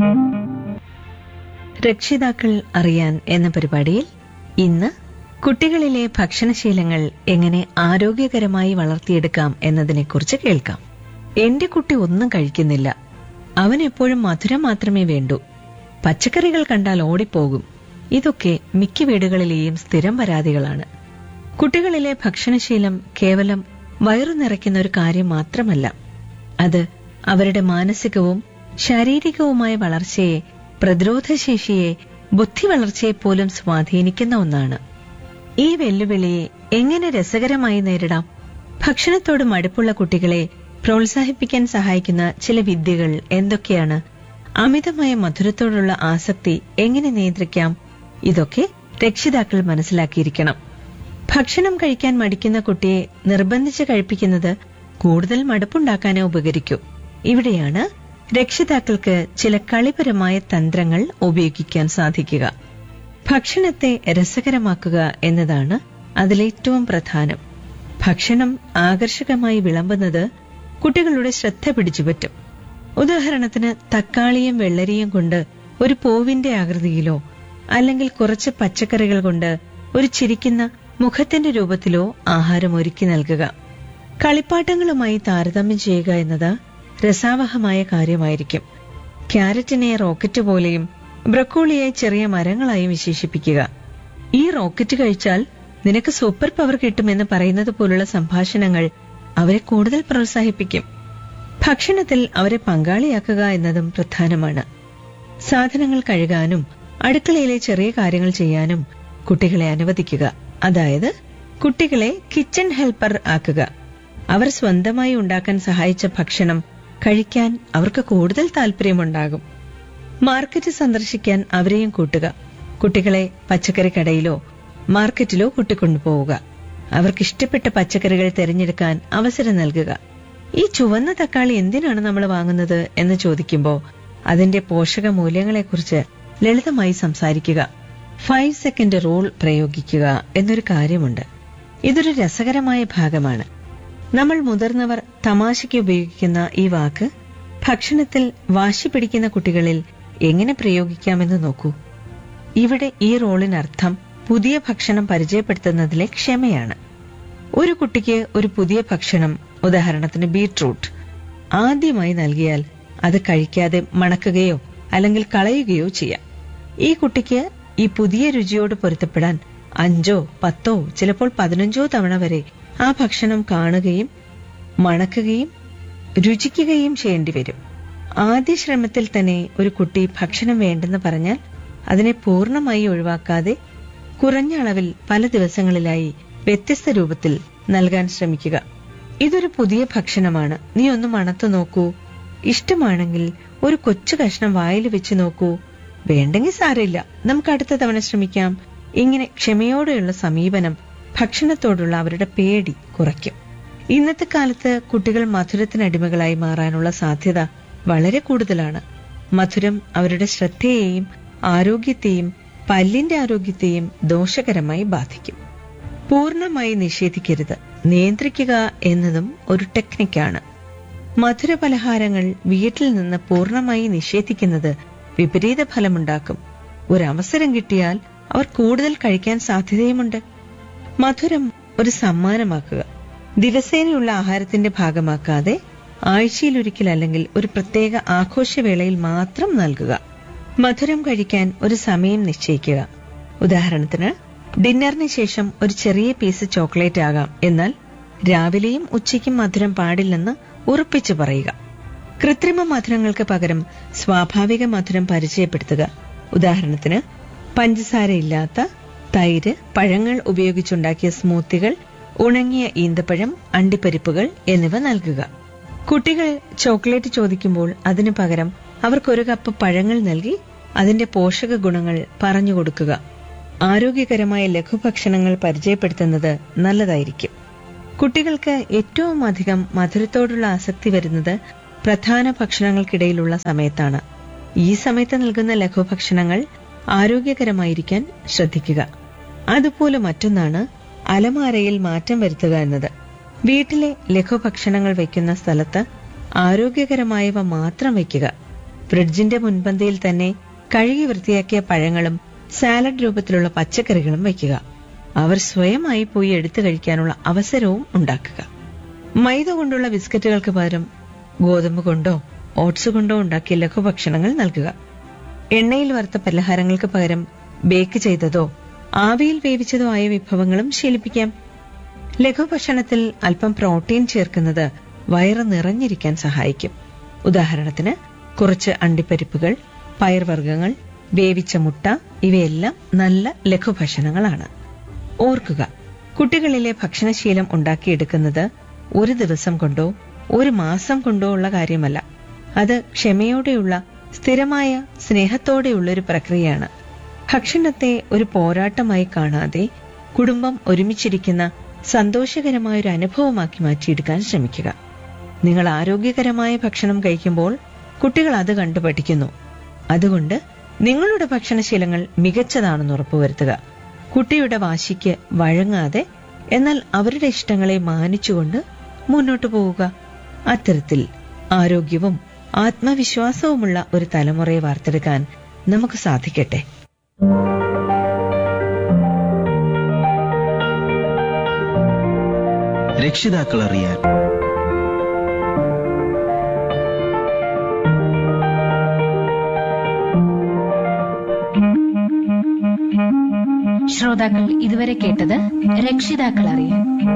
രക്ഷിതാക്കൾ അറിയാൻ എന്ന പരിപാടിയിൽ ഇന്ന് കുട്ടികളിലെ ഭക്ഷണശീലങ്ങൾ എങ്ങനെ ആരോഗ്യകരമായി വളർത്തിയെടുക്കാം എന്നതിനെക്കുറിച്ച് കേൾക്കാം എന്റെ കുട്ടി ഒന്നും കഴിക്കുന്നില്ല അവൻ എപ്പോഴും മധുരം മാത്രമേ വേണ്ടൂ പച്ചക്കറികൾ കണ്ടാൽ ഓടിപ്പോകും ഇതൊക്കെ മിക്ക വീടുകളിലെയും സ്ഥിരം പരാതികളാണ് കുട്ടികളിലെ ഭക്ഷണശീലം കേവലം വയറു നിറയ്ക്കുന്ന ഒരു കാര്യം മാത്രമല്ല അത് അവരുടെ മാനസികവും ശാരീരികവുമായ വളർച്ചയെ പ്രതിരോധശേഷിയെ ബുദ്ധി വളർച്ചയെ പോലും സ്വാധീനിക്കുന്ന ഒന്നാണ് ഈ വെല്ലുവിളിയെ എങ്ങനെ രസകരമായി നേരിടാം ഭക്ഷണത്തോട് മടുപ്പുള്ള കുട്ടികളെ പ്രോത്സാഹിപ്പിക്കാൻ സഹായിക്കുന്ന ചില വിദ്യകൾ എന്തൊക്കെയാണ് അമിതമായ മധുരത്തോടുള്ള ആസക്തി എങ്ങനെ നിയന്ത്രിക്കാം ഇതൊക്കെ രക്ഷിതാക്കൾ മനസ്സിലാക്കിയിരിക്കണം ഭക്ഷണം കഴിക്കാൻ മടിക്കുന്ന കുട്ടിയെ നിർബന്ധിച്ച് കഴിപ്പിക്കുന്നത് കൂടുതൽ മടുപ്പുണ്ടാക്കാനേ ഉപകരിക്കൂ ഇവിടെയാണ് രക്ഷിതാക്കൾക്ക് ചില കളിപരമായ തന്ത്രങ്ങൾ ഉപയോഗിക്കാൻ സാധിക്കുക ഭക്ഷണത്തെ രസകരമാക്കുക എന്നതാണ് അതിലേറ്റവും പ്രധാനം ഭക്ഷണം ആകർഷകമായി വിളമ്പുന്നത് കുട്ടികളുടെ ശ്രദ്ധ പിടിച്ചുപറ്റും ഉദാഹരണത്തിന് തക്കാളിയും വെള്ളരിയും കൊണ്ട് ഒരു പൂവിന്റെ ആകൃതിയിലോ അല്ലെങ്കിൽ കുറച്ച് പച്ചക്കറികൾ കൊണ്ട് ഒരു ചിരിക്കുന്ന മുഖത്തിന്റെ രൂപത്തിലോ ആഹാരം ഒരുക്കി നൽകുക കളിപ്പാട്ടങ്ങളുമായി താരതമ്യം ചെയ്യുക എന്നത് രസാവഹമായ കാര്യമായിരിക്കും ക്യാരറ്റിനെ റോക്കറ്റ് പോലെയും ബ്രക്കോളിയെ ചെറിയ മരങ്ങളായും വിശേഷിപ്പിക്കുക ഈ റോക്കറ്റ് കഴിച്ചാൽ നിനക്ക് സൂപ്പർ പവർ കിട്ടുമെന്ന് പറയുന്നത് പോലുള്ള സംഭാഷണങ്ങൾ അവരെ കൂടുതൽ പ്രോത്സാഹിപ്പിക്കും ഭക്ഷണത്തിൽ അവരെ പങ്കാളിയാക്കുക എന്നതും പ്രധാനമാണ് സാധനങ്ങൾ കഴുകാനും അടുക്കളയിലെ ചെറിയ കാര്യങ്ങൾ ചെയ്യാനും കുട്ടികളെ അനുവദിക്കുക അതായത് കുട്ടികളെ കിച്ചൺ ഹെൽപ്പർ ആക്കുക അവർ സ്വന്തമായി ഉണ്ടാക്കാൻ സഹായിച്ച ഭക്ഷണം കഴിക്കാൻ അവർക്ക് കൂടുതൽ താല്പര്യമുണ്ടാകും മാർക്കറ്റ് സന്ദർശിക്കാൻ അവരെയും കൂട്ടുക കുട്ടികളെ പച്ചക്കറി കടയിലോ മാർക്കറ്റിലോ കൂട്ടിക്കൊണ്ടുപോവുക അവർക്ക് ഇഷ്ടപ്പെട്ട പച്ചക്കറികൾ തിരഞ്ഞെടുക്കാൻ അവസരം നൽകുക ഈ ചുവന്ന തക്കാളി എന്തിനാണ് നമ്മൾ വാങ്ങുന്നത് എന്ന് ചോദിക്കുമ്പോൾ അതിന്റെ പോഷക മൂല്യങ്ങളെക്കുറിച്ച് ലളിതമായി സംസാരിക്കുക ഫൈവ് സെക്കൻഡ് റൂൾ പ്രയോഗിക്കുക എന്നൊരു കാര്യമുണ്ട് ഇതൊരു രസകരമായ ഭാഗമാണ് നമ്മൾ മുതിർന്നവർ തമാശയ്ക്ക് ഉപയോഗിക്കുന്ന ഈ വാക്ക് ഭക്ഷണത്തിൽ വാശി പിടിക്കുന്ന കുട്ടികളിൽ എങ്ങനെ പ്രയോഗിക്കാമെന്ന് നോക്കൂ ഇവിടെ ഈ റോളിനർത്ഥം പുതിയ ഭക്ഷണം പരിചയപ്പെടുത്തുന്നതിലെ ക്ഷമയാണ് ഒരു കുട്ടിക്ക് ഒരു പുതിയ ഭക്ഷണം ഉദാഹരണത്തിന് ബീട്രൂട്ട് ആദ്യമായി നൽകിയാൽ അത് കഴിക്കാതെ മണക്കുകയോ അല്ലെങ്കിൽ കളയുകയോ ചെയ്യാം ഈ കുട്ടിക്ക് ഈ പുതിയ രുചിയോട് പൊരുത്തപ്പെടാൻ അഞ്ചോ പത്തോ ചിലപ്പോൾ പതിനഞ്ചോ തവണ വരെ ആ ഭക്ഷണം കാണുകയും മണക്കുകയും രുചിക്കുകയും ചെയ്യേണ്ടി വരും ആദ്യ ശ്രമത്തിൽ തന്നെ ഒരു കുട്ടി ഭക്ഷണം വേണ്ടെന്ന് പറഞ്ഞാൽ അതിനെ പൂർണ്ണമായി ഒഴിവാക്കാതെ കുറഞ്ഞ അളവിൽ പല ദിവസങ്ങളിലായി വ്യത്യസ്ത രൂപത്തിൽ നൽകാൻ ശ്രമിക്കുക ഇതൊരു പുതിയ ഭക്ഷണമാണ് നീ ഒന്ന് മണത്തു നോക്കൂ ഇഷ്ടമാണെങ്കിൽ ഒരു കൊച്ചു കഷ്ണം വായിൽ വെച്ച് നോക്കൂ വേണ്ടെങ്കിൽ സാരമില്ല നമുക്ക് അടുത്ത തവണ ശ്രമിക്കാം ഇങ്ങനെ ക്ഷമയോടെയുള്ള സമീപനം ഭക്ഷണത്തോടുള്ള അവരുടെ പേടി കുറയ്ക്കും ഇന്നത്തെ കാലത്ത് കുട്ടികൾ മധുരത്തിനടിമകളായി മാറാനുള്ള സാധ്യത വളരെ കൂടുതലാണ് മധുരം അവരുടെ ശ്രദ്ധയെയും ആരോഗ്യത്തെയും പല്ലിന്റെ ആരോഗ്യത്തെയും ദോഷകരമായി ബാധിക്കും പൂർണ്ണമായി നിഷേധിക്കരുത് നിയന്ത്രിക്കുക എന്നതും ഒരു ടെക്നിക്കാണ് മധുരപലഹാരങ്ങൾ വീട്ടിൽ നിന്ന് പൂർണ്ണമായി നിഷേധിക്കുന്നത് വിപരീത ഫലമുണ്ടാക്കും ഒരവസരം കിട്ടിയാൽ അവർ കൂടുതൽ കഴിക്കാൻ സാധ്യതയുമുണ്ട് മധുരം ഒരു സമ്മാനമാക്കുക ദിവസേനയുള്ള ആഹാരത്തിന്റെ ഭാഗമാക്കാതെ ആഴ്ചയിലൊരിക്കൽ അല്ലെങ്കിൽ ഒരു പ്രത്യേക ആഘോഷവേളയിൽ മാത്രം നൽകുക മധുരം കഴിക്കാൻ ഒരു സമയം നിശ്ചയിക്കുക ഉദാഹരണത്തിന് ഡിന്നറിന് ശേഷം ഒരു ചെറിയ പീസ് ചോക്ലേറ്റ് ആകാം എന്നാൽ രാവിലെയും ഉച്ചയ്ക്കും മധുരം പാടില്ലെന്ന് ഉറപ്പിച്ചു പറയുക കൃത്രിമ മധുരങ്ങൾക്ക് പകരം സ്വാഭാവിക മധുരം പരിചയപ്പെടുത്തുക ഉദാഹരണത്തിന് പഞ്ചസാരയില്ലാത്ത തൈര് പഴങ്ങൾ ഉപയോഗിച്ചുണ്ടാക്കിയ സ്മൂത്തികൾ ഉണങ്ങിയ ഈന്തപ്പഴം അണ്ടിപ്പരിപ്പുകൾ എന്നിവ നൽകുക കുട്ടികൾ ചോക്ലേറ്റ് ചോദിക്കുമ്പോൾ അതിനു പകരം അവർക്കൊരു കപ്പ് പഴങ്ങൾ നൽകി അതിന്റെ പോഷക ഗുണങ്ങൾ പറഞ്ഞു കൊടുക്കുക ആരോഗ്യകരമായ ലഘുഭക്ഷണങ്ങൾ പരിചയപ്പെടുത്തുന്നത് നല്ലതായിരിക്കും കുട്ടികൾക്ക് ഏറ്റവും അധികം മധുരത്തോടുള്ള ആസക്തി വരുന്നത് പ്രധാന ഭക്ഷണങ്ങൾക്കിടയിലുള്ള സമയത്താണ് ഈ സമയത്ത് നൽകുന്ന ലഘുഭക്ഷണങ്ങൾ ആരോഗ്യകരമായിരിക്കാൻ ശ്രദ്ധിക്കുക അതുപോലെ മറ്റൊന്നാണ് അലമാരയിൽ മാറ്റം വരുത്തുക എന്നത് വീട്ടിലെ ലഘുഭക്ഷണങ്ങൾ വയ്ക്കുന്ന സ്ഥലത്ത് ആരോഗ്യകരമായവ മാത്രം വയ്ക്കുക ഫ്രിഡ്ജിന്റെ മുൻപന്തിയിൽ തന്നെ കഴുകി വൃത്തിയാക്കിയ പഴങ്ങളും സാലഡ് രൂപത്തിലുള്ള പച്ചക്കറികളും വയ്ക്കുക അവർ സ്വയമായി പോയി എടുത്തു കഴിക്കാനുള്ള അവസരവും ഉണ്ടാക്കുക മൈദ കൊണ്ടുള്ള ബിസ്ക്കറ്റുകൾക്ക് പകരം ഗോതമ്പ് കൊണ്ടോ ഓട്സ് കൊണ്ടോ ഉണ്ടാക്കിയ ലഘുഭക്ഷണങ്ങൾ നൽകുക എണ്ണയിൽ വറുത്ത പലഹാരങ്ങൾക്ക് പകരം ബേക്ക് ചെയ്തതോ ആവിയിൽ വേവിച്ചതോ ആയ വിഭവങ്ങളും ശീലിപ്പിക്കാം ലഘുഭക്ഷണത്തിൽ അല്പം പ്രോട്ടീൻ ചേർക്കുന്നത് വയറ് നിറഞ്ഞിരിക്കാൻ സഹായിക്കും ഉദാഹരണത്തിന് കുറച്ച് അണ്ടിപ്പരിപ്പുകൾ പയർവർഗ്ഗങ്ങൾ വേവിച്ച മുട്ട ഇവയെല്ലാം നല്ല ലഘുഭക്ഷണങ്ങളാണ് ഓർക്കുക കുട്ടികളിലെ ഭക്ഷണശീലം ഉണ്ടാക്കിയെടുക്കുന്നത് ഒരു ദിവസം കൊണ്ടോ ഒരു മാസം കൊണ്ടോ ഉള്ള കാര്യമല്ല അത് ക്ഷമയോടെയുള്ള സ്ഥിരമായ സ്നേഹത്തോടെയുള്ള ഒരു പ്രക്രിയയാണ് ഭക്ഷണത്തെ ഒരു പോരാട്ടമായി കാണാതെ കുടുംബം ഒരുമിച്ചിരിക്കുന്ന സന്തോഷകരമായ ഒരു അനുഭവമാക്കി മാറ്റിയെടുക്കാൻ ശ്രമിക്കുക നിങ്ങൾ ആരോഗ്യകരമായ ഭക്ഷണം കഴിക്കുമ്പോൾ കുട്ടികൾ അത് കണ്ടു പഠിക്കുന്നു അതുകൊണ്ട് നിങ്ങളുടെ ഭക്ഷണശീലങ്ങൾ മികച്ചതാണെന്ന് ഉറപ്പുവരുത്തുക കുട്ടിയുടെ വാശിക്ക് വഴങ്ങാതെ എന്നാൽ അവരുടെ ഇഷ്ടങ്ങളെ മാനിച്ചുകൊണ്ട് മുന്നോട്ടു പോവുക അത്തരത്തിൽ ആരോഗ്യവും ആത്മവിശ്വാസവുമുള്ള ഒരു തലമുറയെ വാർത്തെടുക്കാൻ നമുക്ക് സാധിക്കട്ടെ രക്ഷിതാക്കൾ അറിയാൻ ശ്രോതാക്കൾ ഇതുവരെ കേട്ടത് രക്ഷിതാക്കൾ അറിയാൻ